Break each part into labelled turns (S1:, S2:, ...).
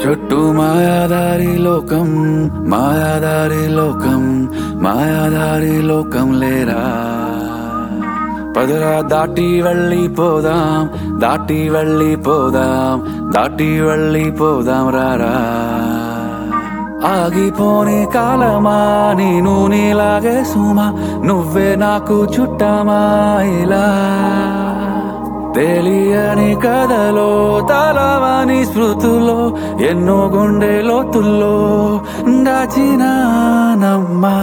S1: చుట్టూ మాయాదారి లోకం మాయాదారి లోకం మాయాదారి లోకం లేరా పదరా దాటి వెళ్ళిపోదాం దాటి వెళ్ళిపోదాం దాటి వెళ్ళిపోదాం రారా ఆగిపోని కాలమా నేను నీలాగే సుమా నువ్వే నాకు చుట్టమా ఇలా తెలియని కథలో తలవని స్మృతుల్లో ఎన్నో గుండె లోతుల్లో దాచినానమ్మా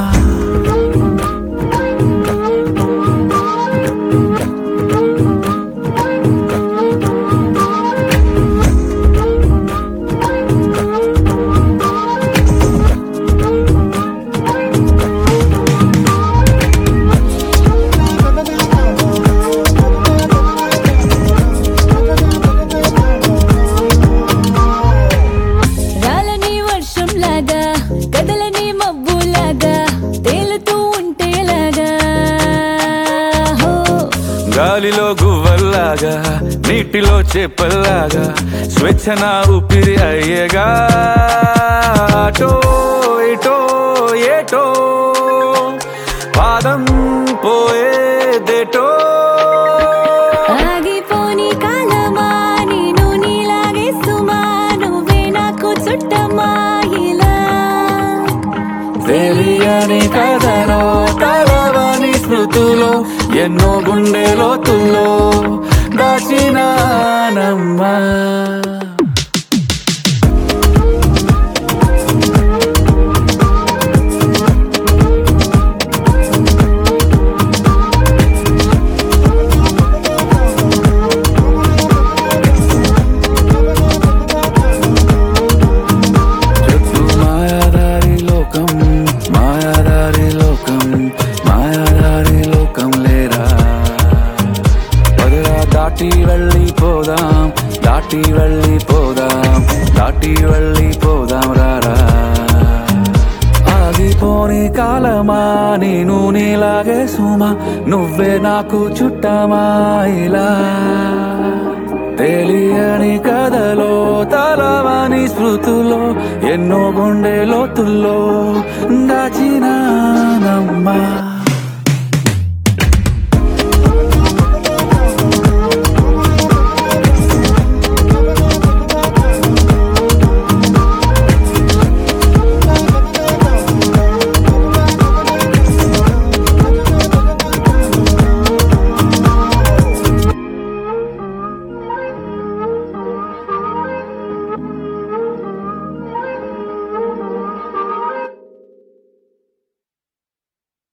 S2: రాలని వర్షంలాగా కదలని మబ్బులాగా తేలుతూ ఉంటేలాగా హో
S1: గాలిలో గువ్వల్లాగా నీటిలో చేపల్లాగా స్వేచ్ఛ నా ఊపిరి అయ్యేగా అటో ఇటో ఏటో పాదం పోయేదేటో
S2: ఆగిపోని కాలమా నేను నీలాగే సుమా నువ్వే నాకు చుట్టమా ఇలా
S1: తెలియని కథలో కలవని స్మృతులో ఎన్నో గుండె లోతుల్లో దాచినానమ్మా చుట్టూ మాయాదారి లోకం మాయాదారి లోకం మాయాదారి లోకం లేరా పదరా దాటి వెళ్ళిపోదాం దాటి వెళ్ళిపోదాం దాటి వెళ్ళిపోదాం రారా ఆగిపోని కాలమా నేను నీలాగే సుమా నువ్వే నాకు చుట్టమా ఇలా తెలియని కథలో తలవని స్మృతులో ఎన్నో గుండె లోతుల్లో దాచినానమ్మా